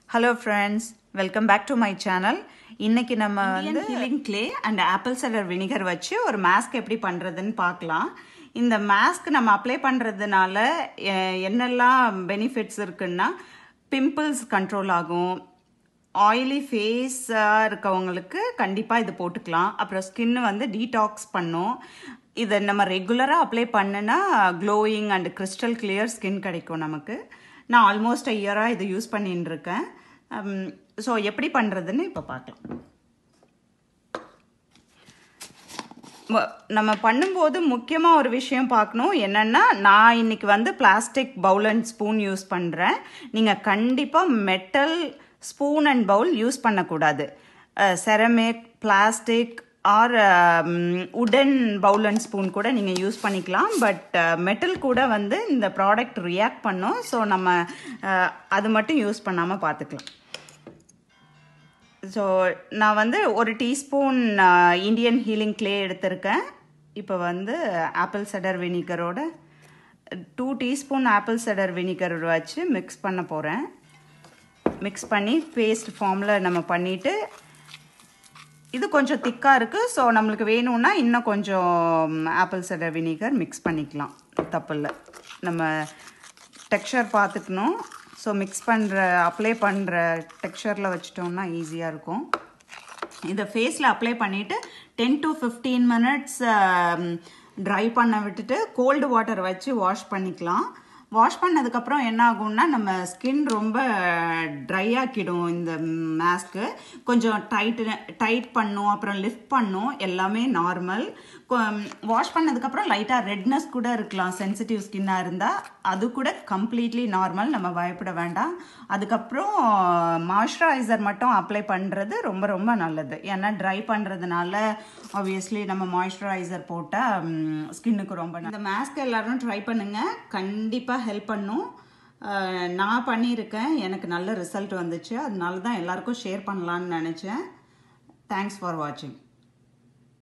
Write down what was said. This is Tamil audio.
Hello friends welcome back to my channel இன்னைக்கு நம்ம வந்து healing clay and apple cider vinegar வச்சு ஒரு மாஸ்க் எப்படி பண்ணுறதுன்னு பார்க்கலாம் இந்த மாஸ்க் நம்ம அப்ளை பண்ணுறதுனால என்னெல்லாம் பெனிஃபிட்ஸ் இருக்குன்னா பிம்பிள்ஸ் கண்ட்ரோல் ஆகும் ஆயிலி ஃபேஸாக இருக்கவங்களுக்கு கண்டிப்பாக இது போட்டுக்கலாம் அப்புறம் ஸ்கின் வந்து டீடாக்ஸ் பண்ணும் இதை நம்ம ரெகுலராக அப்ளை பண்ணுனா glowing and crystal clear skin கிடைக்கும் நமக்கு நான் ஆல்மோஸ்ட் இயராக இது யூஸ் பண்ணின்னு இருக்கேன் ஸோ எப்படி பண்ணுறதுன்னு இப்போ பார்க்கலாம் ம- நம்ம பண்ணும்போது முக்கியமாக ஒரு விஷயம் பார்க்கணும் என்னென்னா நான் இன்னைக்கு வந்து plastic bowl and spoon use பண்ணுறேன் நீங்கள் கண்டிப்பாக metal spoon and bowl use பண்ணக்கூடாது செரமிக் பிளாஸ்டிக் ஆர் உடன் பவுல் அண்ட் ஸ்பூன் கூட நீங்கள் யூஸ் பண்ணிக்கலாம் பட் மெட்டல் கூட வந்து இந்த ப்ராடக்ட் ரியாக்ட் பண்ணும் ஸோ நம்ம அஹ், அது மட்டும் யூஸ் பண்ணாமல் பார்த்துக்கலாம் ஸோ நான் வந்து ஒரு டீஸ்பூன் இந்தியன் ஹீலிங் க்ளே எடுத்திருக்கேன் இப்போ வந்து ஆப்பிள் சடர் வினிகரோட two teaspoon apple cider vinegar வச்சு மிக்ஸ் பண்ண போகிறேன் மிக்ஸ் பண்ணி பேஸ்ட் ஃபார்மில் நம்ம பண்ணிவிட்டு இது கொஞ்சம் திக்காக இருக்குது ஸோ நம்மளுக்கு வேணும்னா இன்னும் கொஞ்சம் ஆப்பிள் சடர் வினிகர் மிக்ஸ் பண்ணிக்கலாம் தப்பில்லை நம்ம டெக்ஸ்சர் பார்த்துக்கணும் ஸோ மிக்ஸ் பண்ணுற அப்ளை பண்ணுற டெக்ஸ்சரில் வச்சிட்டோம்னா ஈஸியாக இருக்கும் இதை ஃபேஸில் அப்ளை பண்ணிவிட்டு ten to fifteen minutes dry பண்ண விட்டுட்டு கோல்டு வாட்டர் வச்சு வாஷ் பண்ணிக்கலாம் வாஷ் பண்ணதுக்கப்புறம் என்ன ஆகும்னா நம்ம ஸ்கின் ரொம்ப ட்ரை ஆக்கிடும் இந்த மாஸ்க்கு கொஞ்சம் டைட்டு டைட் பண்ணும் அப்புறம் லிஃப்ட் பண்ணும் எல்லாமே நார்மல் வாஷ் பண்ணதுக்கப்புறம் லைட்டாக ரெட்னஸ் கூட இருக்கலாம் சென்சிட்டிவ் ஸ்கின்னாக இருந்தால் அது கூட கம்ப்ளீட்லி நார்மல் நம்ம பயப்பட வேண்டாம் அதுக்கப்புறம் மாய்ஸ்சரைசர் மட்டும் அப்ளை பண்ணுறது ரொம்ப ரொம்ப நல்லது ஏன்னா ட்ரை பண்ணுறதுனால ஆப்வியஸ்லி நம்ம மாய்ஸ்சரைசர் போட்டால் ஸ்கின்னுக்கு ரொம்ப நல்லது. இந்த மாஸ்க் எல்லாரும் ட்ரை பண்ணுங்கள் கண்டிப்பாக ஹெல்ப் பண்ணும் அஹ், நான் பண்ணியிருக்கேன் எனக்கு நல்ல ரிசல்ட் வந்துச்சு அதனால தான் எல்லாருக்கும் ஷேர் பண்ணலான்னு நினச்சேன் தேங்க்ஸ் ஃபார் வாட்சிங்